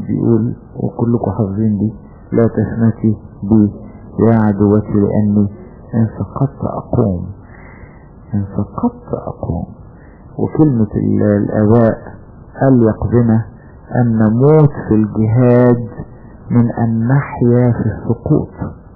بيقول وكلكم حافظين دي لا تشمتي بي يا عدوتي لأني إن سقطت أقوم إن سقطت أقوم وكلمة الآباء أليق بنا أن نموت في الجهاد من أن نحيا في السقوط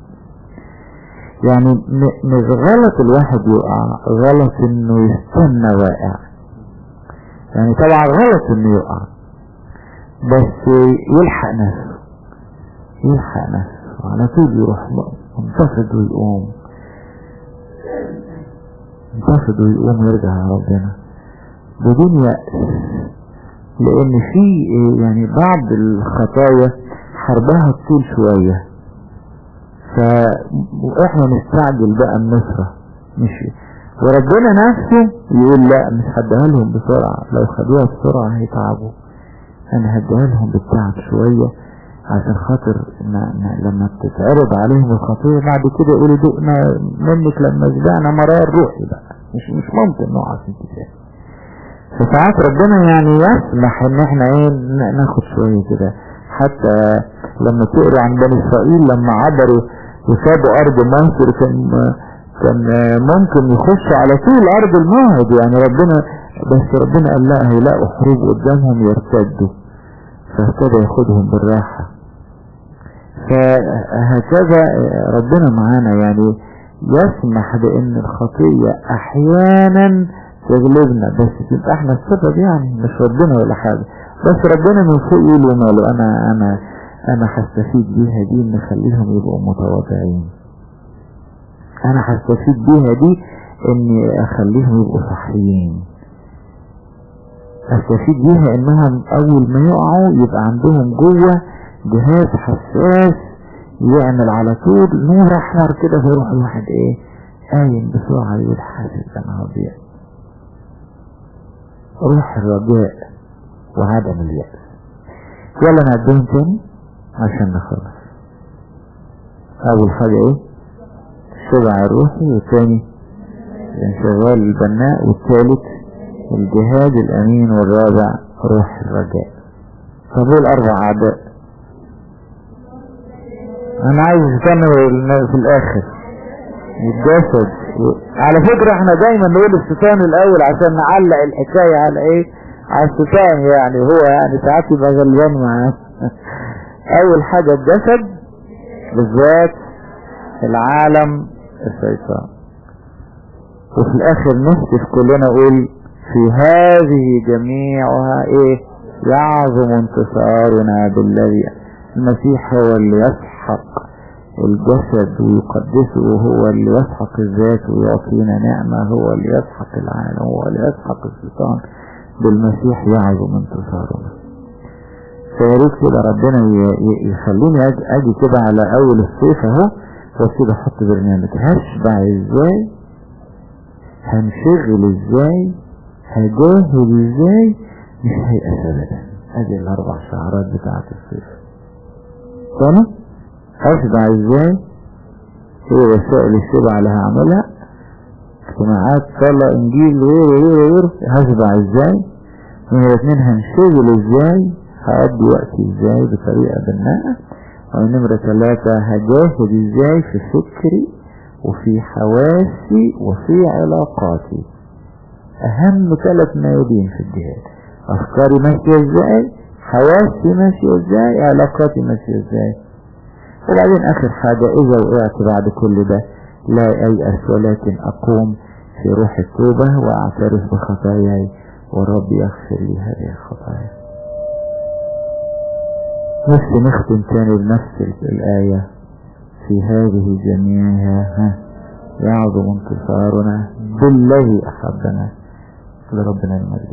يعني مش غلط الواحد يقع غلط انه يستنى واقع يعني طبعا غلط انه يقع بس يلحق نفسه يلحق نفسه على طول يروح منتفض ويقوم منتفض ويقوم يرجع لربنا بدون يأس لان في يعني بعض الخطايا حربها طول شوية فاحنا نستعجل بقى النصرة مش وربنا نفسه يقول لا مش هديها لهم بسرعة لو خدوها بسرعة هيتعبوا انا هديها لهم بالتعب شوية عشان خاطر ما ما لما تتعرض عليهم الخطية بعد كده يقولوا دقنا منك لما شبعنا مرار روحي بقى مش مش ممكن نقع في انتفاع فساعات ربنا يعني يسمح ان احنا ايه ناخد شوية كده حتى لما تقروا عن بني اسرائيل لما عبروا وسابوا ارض مصر كان كان ممكن يخشوا على طول ارض الموعد يعني ربنا بس ربنا قال لا هيلاقوا حروب قدامهم يرتدوا فابتدى ياخدهم بالراحة فهكذا ربنا معانا يعني يسمح بان الخطية احيانا تغلبنا بس تبقى احنا السبب يعني مش ربنا ولا حاجة بس ربنا من فوق يقول ماله انا انا انا هستفيد بيها دي ان اخليهم يبقوا متواضعين انا هستفيد بيها دي اني اخليهم يبقوا صحيين استفيد بيها انهم اول ما يقعوا يبقى عندهم جوه جهاز حساس يعمل على طول نور احمر كده فيروح الواحد ايه قايم بسرعة يقول حاسس انا هضيع روح الرجاء وعدم اليأس يلا نعدهم تاني عشان نخلص اول حاجة ايه الشبع الروحي والتاني الانشغال البناء والثالث الجهاد الامين والرابع روح الرجاء طب ايه الاربع اعداء انا عايز استنى في الاخر الجسد على فكرة احنا دايما نقول الشيطان الاول عشان نعلق الحكاية على ايه على الشيطان يعني هو يعني ساعات يبقى غلبان معاه اول حاجة الجسد بالذات العالم الشيطان وفي الاخر نهتف كلنا نقول في هذه جميعها ايه يعظم انتصارنا بالذي المسيح هو اللي يسحق الجسد ويقدسه وهو اللي يسحق الذات ويعطينا نعمة هو اللي يسحق العالم هو اللي يسحق الشيطان بالمسيح يعظم انتصارنا فياريت كده ربنا يخليني اجي كده على اول الصيف اهو وابتدي احط برنامج هشبع ازاي هنشغل ازاي هجاهد ازاي مش هيأس ابدا ادي الاربع شعارات بتاعت الصيف تاني هشبع ازاي هي وسائل الشبع اللي هعملها اجتماعات صلاة انجيل غيره غيره غيره هشبع ازاي نمرة اتنين هنشغل ازاي هقضي وقتي ازاي بطريقة بناءة ونمرة ثلاثة هجاهد ازاي في فكري وفي حواسي وفي علاقاتي اهم ثلاث ميادين في الجهاد افكاري ماشية ازاي حواسي ماشية ازاي علاقاتي ماشية ازاي وبعدين اخر حاجة اذا وقعت بعد كل ده لا ايأس ولكن اقوم في روح التوبة واعترف بخطاياي ورب يغفر لي هذه الخطايا نفسي نختم تاني بنفس الآية في هذه جميعها يعظم انتصارنا بالذي أحبنا لربنا المجد